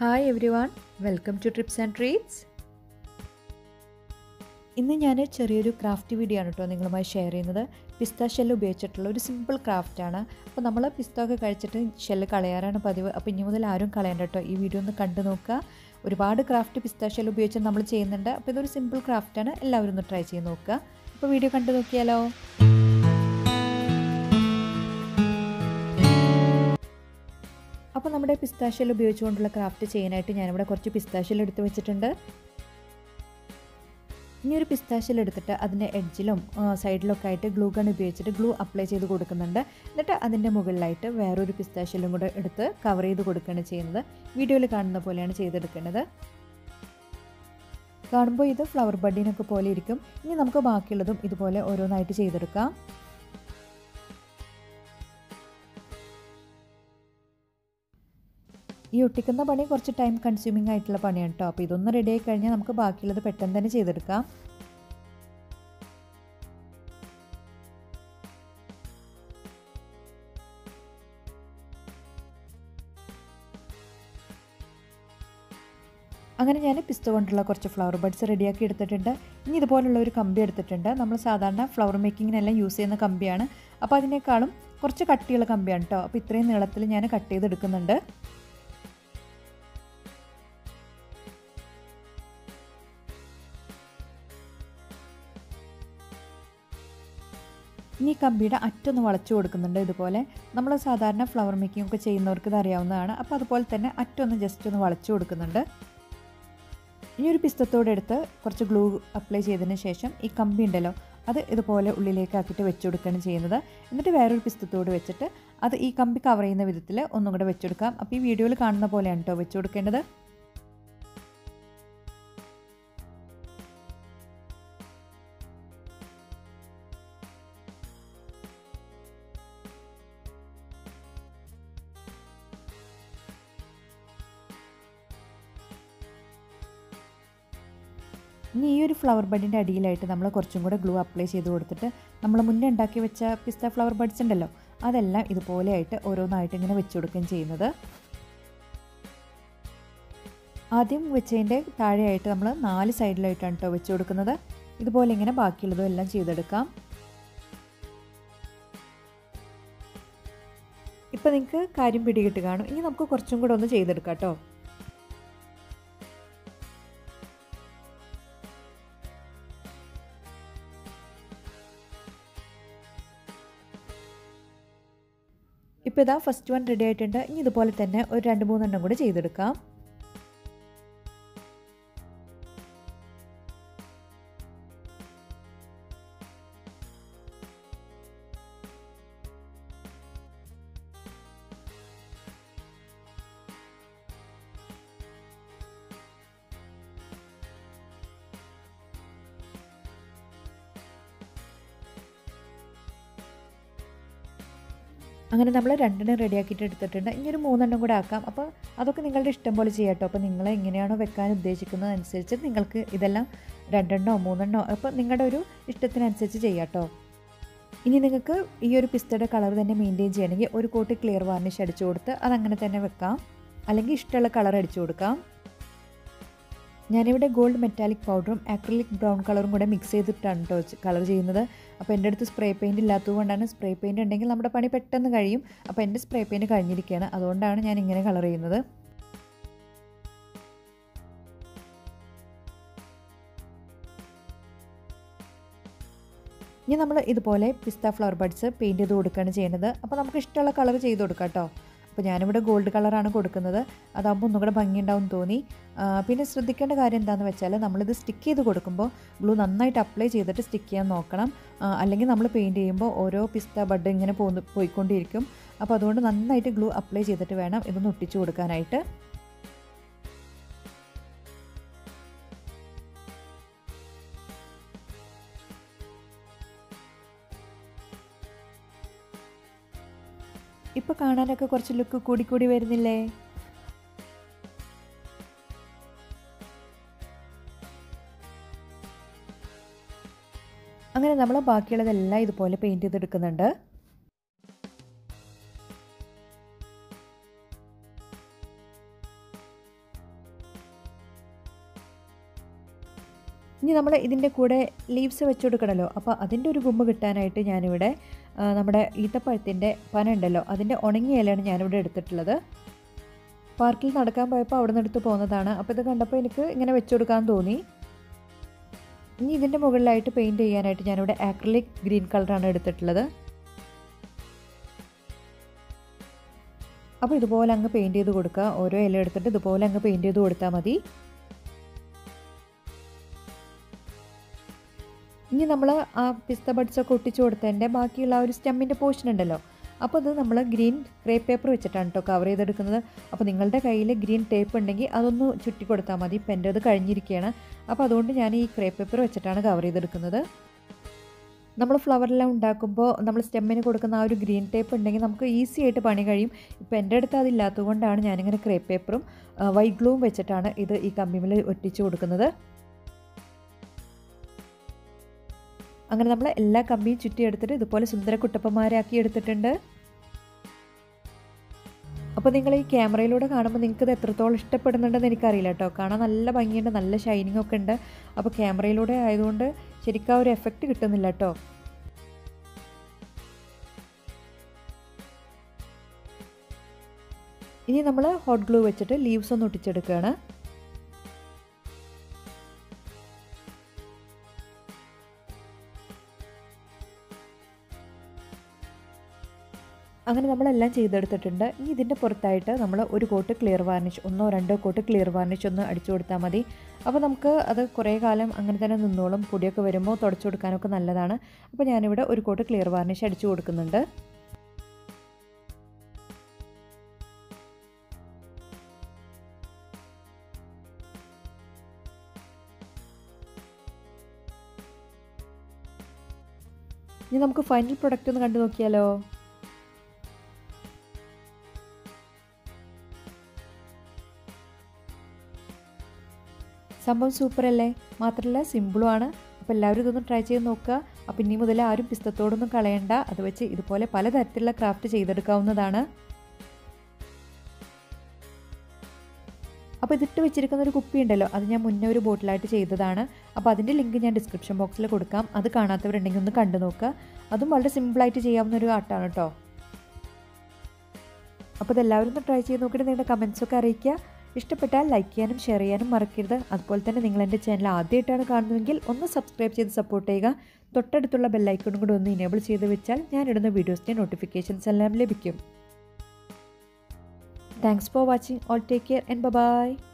hi everyone welcome to trips and treats ഇന്ന് ഞാൻ ചെറിയൊരു ക്രാഫ്റ്റ് വീഡിയോ ആണ് കേട്ടോ നിങ്ങളുമായി ഷെയർ ചെയ്യുന്നത് പിസ്ത ഷെല്ല് ഉപയോഗിച്ചിട്ടുള്ള ഒരു സിമ്പിൾ ക്രാഫ്റ്റാണ് അപ്പോൾ നമ്മൾ പിസ്ത ഒക്കെ കഴിച്ചിട്ട് ഷെല്ല് കളയാറാണ് പതിവ് അപ്പോൾ ഇനി മുതൽ ആരും കളയണ്ട കേട്ടോ ഈ വീഡിയോ ഒന്ന് കണ്ടു നോക്കുക ഒരുപാട് ക്രാഫ്റ്റ് പിസ്ത ഷെല്ല് ഉപയോഗിച്ച് നമ്മൾ ചെയ്യുന്നുണ്ട് അപ്പോൾ ഇതൊരു സിമ്പിൾ ക്രാഫ്റ്റാണ് എല്ലാവരും ഒന്ന് ട്രൈ ചെയ്ത് നോക്കുക അപ്പോൾ വീഡിയോ കണ്ടു നോക്കിയാലോ അപ്പോൾ നമ്മുടെ പിസ്താഷ്യൽ ഉപയോഗിച്ചുകൊണ്ടുള്ള ക്രാഫ്റ്റ് ചെയ്യാനായിട്ട് ഞാനിവിടെ കുറച്ച് പിസ്താഷ്യൽ എടുത്ത് വെച്ചിട്ടുണ്ട് ഇനി ഒരു പിസ്താഷ്യൽ എടുത്തിട്ട് അതിൻ്റെ എഡ്ജിലും സൈഡിലൊക്കെ ആയിട്ട് ഗ്ലൂ ഗൺ ഉപയോഗിച്ചിട്ട് ഗ്ലൂ അപ്ലൈ ചെയ്ത് കൊടുക്കുന്നുണ്ട് എന്നിട്ട് അതിൻ്റെ മുകളിലായിട്ട് വേറൊരു പിസ്താഷ്യലും കൂടെ എടുത്ത് കവർ ചെയ്ത് കൊടുക്കുകയാണ് ചെയ്യുന്നത് വീഡിയോയിൽ കാണുന്ന പോലെയാണ് ചെയ്തെടുക്കേണ്ടത് കാണുമ്പോൾ ഇത് ഫ്ലവർ ബഡിനൊക്കെ പോലെ ഇരിക്കും ഇനി നമുക്ക് ബാക്കിയുള്ളതും ഇതുപോലെ ഓരോന്നായിട്ട് ചെയ്തെടുക്കാം ഈ ഒട്ടിക്കുന്ന പണി കുറച്ച് ടൈം കൺസ്യൂമിംഗ് ആയിട്ടുള്ള പണിയാണ് കേട്ടോ അപ്പോൾ ഇതൊന്ന് റെഡി ആയി കഴിഞ്ഞാൽ നമുക്ക് ബാക്കിയുള്ളത് പെട്ടെന്ന് തന്നെ ചെയ്തെടുക്കാം അങ്ങനെ ഞാൻ പിസ്ത കൊണ്ടുള്ള കുറച്ച് ഫ്ലവർ ബഡ്സ് റെഡിയാക്കി എടുത്തിട്ടുണ്ട് ഇനി ഇതുപോലുള്ള ഒരു കമ്പി എടുത്തിട്ടുണ്ട് നമ്മൾ സാധാരണ ഫ്ലവർ മേക്കിങ്ങിനെല്ലാം യൂസ് ചെയ്യുന്ന കമ്പിയാണ് അപ്പോൾ അതിനേക്കാളും കുറച്ച് കട്ടിയുള്ള കമ്പിയാണ് കേട്ടോ അപ്പോൾ ഇത്രയും നീളത്തിൽ ഞാൻ കട്ട് ചെയ്തെടുക്കുന്നുണ്ട് ഇനി കമ്പിയുടെ അറ്റൊന്ന് വളച്ചു കൊടുക്കുന്നുണ്ട് ഇതുപോലെ നമ്മൾ സാധാരണ ഫ്ലവർ മേക്കിംഗ് ഒക്കെ ചെയ്യുന്നവർക്ക് ഇത് അറിയാവുന്നതാണ് അപ്പോൾ അതുപോലെ തന്നെ അറ്റൊന്ന് ജസ്റ്റ് ഒന്ന് വളച്ചു കൊടുക്കുന്നുണ്ട് ഇനി ഒരു പിസ്തത്തോടെ എടുത്ത് കുറച്ച് ഗ്ലൂ അപ്ലൈ ചെയ്തതിന് ശേഷം ഈ കമ്പി ഉണ്ടല്ലോ അത് ഇതുപോലെ ഉള്ളിലേക്ക് ആക്കിയിട്ട് വെച്ച് കൊടുക്കുകയാണ് ചെയ്യുന്നത് എന്നിട്ട് വേറൊരു പിസ്തത്തോട് വെച്ചിട്ട് അത് ഈ കമ്പി കവർ ചെയ്യുന്ന വിധത്തിൽ ഒന്നും കൂടെ വെച്ചെടുക്കാം അപ്പോൾ ഈ വീഡിയോയിൽ കാണുന്ന പോലെയാണ് കേട്ടോ വെച്ച് കൊടുക്കേണ്ടത് ഇനി ഈ ഒരു ഫ്ലവർ ബഡിൻ്റെ അടിയിലായിട്ട് നമ്മൾ കുറച്ചും കൂടെ ഗ്ലൂ അപ്ലൈ ചെയ്ത് കൊടുത്തിട്ട് നമ്മൾ മുന്നേ ഉണ്ടാക്കി വെച്ച പിസ്ത ഫ്ലവർ ബഡ്സ് ഉണ്ടല്ലോ അതെല്ലാം ഇതുപോലെയായിട്ട് ഓരോന്നായിട്ട് ഇങ്ങനെ വെച്ച് കൊടുക്കുകയും ചെയ്യുന്നത് ആദ്യം വെച്ചതിൻ്റെ താഴെയായിട്ട് നമ്മൾ നാല് സൈഡിലായിട്ടാണ് കേട്ടോ വെച്ച് കൊടുക്കുന്നത് ഇതുപോലെ ഇങ്ങനെ ബാക്കിയുള്ളതും എല്ലാം ചെയ്തെടുക്കാം ഇപ്പം നിങ്ങൾക്ക് കാര്യം പിടികിട്ട് കാണും ഇനി നമുക്ക് കുറച്ചും കൂടെ ഒന്ന് ചെയ്തെടുക്കാം കേട്ടോ ഇപ്പോൾ ഇതാ ഫസ്റ്റ് വൺ റെഡി ആയിട്ടുണ്ട് ഇനി ഇതുപോലെ തന്നെ ഒരു രണ്ട് മൂന്നെണ്ണം കൂടെ ചെയ്തെടുക്കാം അങ്ങനെ നമ്മൾ രണ്ടെണ്ണം റെഡിയാക്കിയിട്ട് എടുത്തിട്ടുണ്ട് ഇനി ഒരു മൂന്നെണ്ണം കൂടെ ആക്കാം അപ്പോൾ അതൊക്കെ നിങ്ങളുടെ ഇഷ്ടം പോലെ ചെയ്യാം കേട്ടോ അപ്പോൾ നിങ്ങൾ എങ്ങനെയാണോ വെക്കാൻ ഉദ്ദേശിക്കുന്നത് അനുസരിച്ച് നിങ്ങൾക്ക് ഇതെല്ലാം രണ്ടെണ്ണോ മൂന്നെണ്ണോ അപ്പോൾ നിങ്ങളുടെ ഒരു ഇഷ്ടത്തിനനുസരിച്ച് ചെയ്യാം കേട്ടോ ഇനി നിങ്ങൾക്ക് ഈ ഒരു പിസ്തയുടെ കളർ തന്നെ മെയിൻറ്റെയിൻ ചെയ്യണമെങ്കിൽ ഒരു കോട്ട് ക്ലിയർ വാർണിഷ് അടിച്ചു കൊടുത്ത് അതങ്ങനെ തന്നെ വെക്കാം അല്ലെങ്കിൽ ഇഷ്ടമുള്ള കളർ അടിച്ചു കൊടുക്കാം ഞാനിവിടെ ഗോൾഡ് മെറ്റാലിക് പൗഡറും ആക്രിലിക് ബ്രൗൺ കളറും കൂടെ മിക്സ് ചെയ്തിട്ടാണ് കേട്ടോ കളർ ചെയ്യുന്നത് അപ്പോൾ എൻ്റെ അടുത്ത് സ്പ്രേ പെയിൻറ്റ് ഇല്ലാത്തതുകൊണ്ടാണ് സ്പ്രേ പെയിൻറ്റ് ഉണ്ടെങ്കിൽ നമ്മുടെ പണി പെട്ടെന്ന് കഴിയും അപ്പോൾ എൻ്റെ സ്പ്രേ പെയിൻറ്റ് കഴിഞ്ഞിരിക്കുകയാണ് അതുകൊണ്ടാണ് ഞാൻ ഇങ്ങനെ കളർ ചെയ്യുന്നത് ഇനി നമ്മൾ ഇതുപോലെ പിസ്ത ഫ്ലവർ ബഡ്സ് പെയിൻറ്റ് ചെയ്ത് കൊടുക്കുകയാണ് ചെയ്യുന്നത് അപ്പോൾ നമുക്ക് ഇഷ്ടമുള്ള കളർ ചെയ്ത് കൊടുക്കാം കേട്ടോ അപ്പോൾ ഞാനിവിടെ ഗോൾഡ് കളറാണ് കൊടുക്കുന്നത് അതാകുമ്പോൾ ഒന്നും കൂടെ ഭംഗിയുണ്ടാവും തോന്നി പിന്നെ ശ്രദ്ധിക്കേണ്ട കാര്യം എന്താണെന്ന് വെച്ചാൽ നമ്മളിത് സ്റ്റിക്ക് ചെയ്ത് കൊടുക്കുമ്പോൾ ഗ്ലൂ നന്നായിട്ട് അപ്ലൈ ചെയ്തിട്ട് സ്റ്റിക്ക് ചെയ്യാൻ നോക്കണം അല്ലെങ്കിൽ നമ്മൾ പെയിൻറ്റ് ചെയ്യുമ്പോൾ ഓരോ പിസ്ത ബഡ് ഇങ്ങനെ പോന്ന് പോയിക്കൊണ്ടിരിക്കും അപ്പോൾ അതുകൊണ്ട് നന്നായിട്ട് ഗ്ലൂ അപ്ലൈ ചെയ്തിട്ട് വേണം ഇതൊന്ന് ഒട്ടിച്ചു കൊടുക്കാനായിട്ട് ഇപ്പോൾ കാണാനൊക്കെ കുറച്ച് ലുക്ക് കൂടി കൂടി വരുന്നില്ലേ അങ്ങനെ നമ്മൾ ബാക്കിയുള്ളതെല്ലാം ഇതുപോലെ പെയിൻറ്റ് ചെയ്തെടുക്കുന്നുണ്ട് ഇനി നമ്മൾ ഇതിൻ്റെ കൂടെ ലീവ്സ് വെച്ച് കൊടുക്കണമല്ലോ അപ്പോൾ അതിൻ്റെ ഒരു ഗുമ്മ കിട്ടാനായിട്ട് ഞാനിവിടെ ആ, നമ്മുടെ ഈത്തപ്പഴത്തിൻ്റെ പന ഉണ്ടല്ലോ അതിൻ്റെ ഉണങ്ങിയ ഇലയാണ് ഞാനിവിടെ എടുത്തിട്ടുള്ളത് പാർക്കിൽ നടക്കാൻ പോയപ്പോൾ അവിടെ നിന്ന് എടുത്ത് പോകുന്നതാണ് അപ്പോൾ ഇത് കണ്ടപ്പോൾ എനിക്ക് ഇങ്ങനെ വെച്ച് കൊടുക്കാൻ തോന്നി ഇനി ഇതിൻ്റെ മുകളിലായിട്ട് പെയിൻറ്റ് ചെയ്യാനായിട്ട് ഞാനിവിടെ ആക്രിലിക് ഗ്രീൻ കളറാണ് എടുത്തിട്ടുള്ളത് അപ്പോൾ ഇതുപോലെ അങ്ങ് പെയിൻറ്റ് ചെയ്ത് കൊടുക്കുക ഓരോ ഇല എടുത്തിട്ട് ഇതുപോലെ അങ്ങ് പെയിൻറ്റ് ചെയ്ത് കൊടുത്താൽ മതി ഇനി നമ്മൾ ആ പിസ്ത ബഡ്സൊക്കെ ഒട്ടിച്ച് കൊടുത്തതിൻ്റെ ബാക്കിയുള്ള ആ ഒരു സ്റ്റെമ്മിൻ്റെ പോർഷൻ ഉണ്ടല്ലോ അപ്പോൾ അത് നമ്മൾ ഗ്രീൻ ക്രേ പേപ്പർ വെച്ചിട്ടാണ് കേട്ടോ കവർ ചെയ്തെടുക്കുന്നത് അപ്പോൾ നിങ്ങളുടെ കയ്യിൽ ഗ്രീൻ ടേപ്പ് ഉണ്ടെങ്കിൽ അതൊന്ന് ചുറ്റി കൊടുത്താൽ മതി ഇപ്പം എൻ്റെ അത് കഴിഞ്ഞിരിക്കുകയാണ് അപ്പോൾ അതുകൊണ്ട് ഞാൻ ഈ ക്രേ പേപ്പർ വെച്ചിട്ടാണ് കവർ ചെയ്തെടുക്കുന്നത് നമ്മൾ ഫ്ലവറെല്ലാം ഉണ്ടാക്കുമ്പോൾ നമ്മൾ സ്റ്റെമ്മിന് കൊടുക്കുന്ന ആ ഒരു ഗ്രീൻ ടേപ്പ് ഉണ്ടെങ്കിൽ നമുക്ക് ഈസി ആയിട്ട് പണി കഴിയും ഇപ്പോൾ എൻ്റെ അടുത്ത് അതില്ലാത്തത് കൊണ്ടാണ് ഞാനിങ്ങനെ ക്രേ പേപ്പറും വൈറ്റ് ഗ്ലൂവും വെച്ചിട്ടാണ് ഇത് ഈ കമ്പിമിൽ ഒട്ടിച്ച് കൊടുക്കുന്നത് അങ്ങനെ നമ്മൾ എല്ലാ കമ്പിയും ചുറ്റി എടുത്തിട്ട് ഇതുപോലെ സുന്ദര കുട്ടപ്പന്മാരാക്കി എടുത്തിട്ടുണ്ട് അപ്പോൾ നിങ്ങൾ ഈ ക്യാമറയിലൂടെ കാണുമ്പോൾ നിങ്ങൾക്ക് ഇത് എത്രത്തോളം ഇഷ്ടപ്പെടുന്നുണ്ടെന്ന് എനിക്കറിയില്ല കേട്ടോ കാണാൻ നല്ല ഭംഗിയുണ്ട് നല്ല ഷൈനിങ് ഒക്കെ ഉണ്ട് അപ്പോൾ ക്യാമറയിലൂടെ ആയതുകൊണ്ട് ശരിക്കും ആ ഒരു എഫക്റ്റ് കിട്ടുന്നില്ല കേട്ടോ ഇനി നമ്മൾ ഹോട്ട് ഗ്ലൂ വെച്ചിട്ട് ലീവ്സ് ഒന്ന് ഒട്ടിച്ചെടുക്കുകയാണ് അങ്ങനെ നമ്മളെല്ലാം ചെയ്തെടുത്തിട്ടുണ്ട് ഇനി ഇതിൻ്റെ പുറത്തായിട്ട് നമ്മൾ ഒരു കോട്ട് ക്ലിയർ വാർണിഷ് ഒന്നോ രണ്ടോ കോട്ട് ക്ലിയർ വാർണിഷ് ഒന്ന് അടിച്ചു കൊടുത്താൽ മതി അപ്പോൾ നമുക്ക് അത് കുറേ കാലം അങ്ങനെ തന്നെ നിന്നോളും പൊടിയൊക്കെ വരുമ്പോൾ തുടച്ചു കൊടുക്കാനൊക്കെ നല്ലതാണ് അപ്പോൾ ഞാനിവിടെ ഒരു കോട്ട് ക്ലിയർ വാർണിഷ് അടിച്ചു കൊടുക്കുന്നുണ്ട് ഇനി നമുക്ക് ഫൈനൽ പ്രൊഡക്റ്റ് ഒന്ന് കണ്ടു നോക്കിയാലോ സംഭവം സൂപ്പർ അല്ലേ മാത്രമല്ല സിമ്പിളുമാണ് അപ്പോൾ എല്ലാവരും ഇതൊന്ന് ട്രൈ ചെയ്ത് നോക്കുക അപ്പോൾ ഇനി മുതൽ ആരും പിസ്തത്തോടൊന്നും കളയണ്ട അത് വെച്ച് ഇതുപോലെ പലതരത്തിലുള്ള ക്രാഫ്റ്റ് ചെയ്തെടുക്കാവുന്നതാണ് അപ്പോൾ ഇതിട്ട് വെച്ചിരിക്കുന്ന ഒരു കുപ്പി ഉണ്ടല്ലോ അത് ഞാൻ മുന്നേ ഒരു ബോട്ടിലായിട്ട് ചെയ്തതാണ് അപ്പോൾ അതിൻ്റെ ലിങ്ക് ഞാൻ ഡിസ്ക്രിപ്ഷൻ ബോക്സിൽ കൊടുക്കാം അത് കാണാത്തവരുണ്ടെങ്കിൽ ഒന്ന് കണ്ടു നോക്കുക അതും വളരെ സിമ്പിളായിട്ട് ചെയ്യാവുന്ന ഒരു ആർട്ടാണ് കേട്ടോ അപ്പോൾ ഇതെല്ലാവരും ഒന്ന് ട്രൈ ചെയ്ത് നോക്കിയിട്ട് നിങ്ങളുടെ കമൻസൊക്കെ അറിയിക്കുക ഇഷ്ടപ്പെട്ടാൽ ലൈക്ക് ചെയ്യാനും ഷെയർ ചെയ്യാനും മറക്കരുത് അതുപോലെ തന്നെ നിങ്ങൾ എൻ്റെ ചാനൽ ആദ്യമായിട്ടാണ് കാണുന്നതെങ്കിൽ ഒന്ന് സബ്സ്ക്രൈബ് ചെയ്ത് സപ്പോർട്ട് ചെയ്യുക തൊട്ടടുത്തുള്ള ബെല്ലൈക്കണും കൂടെ ഒന്ന് ഇനേബിൾ ചെയ്ത് വെച്ചാൽ ഞാനിടുന്ന വീഡിയോസിൻ്റെ നോട്ടിഫിക്കേഷൻസ് എല്ലാം ലഭിക്കും thanks for watching all take care and by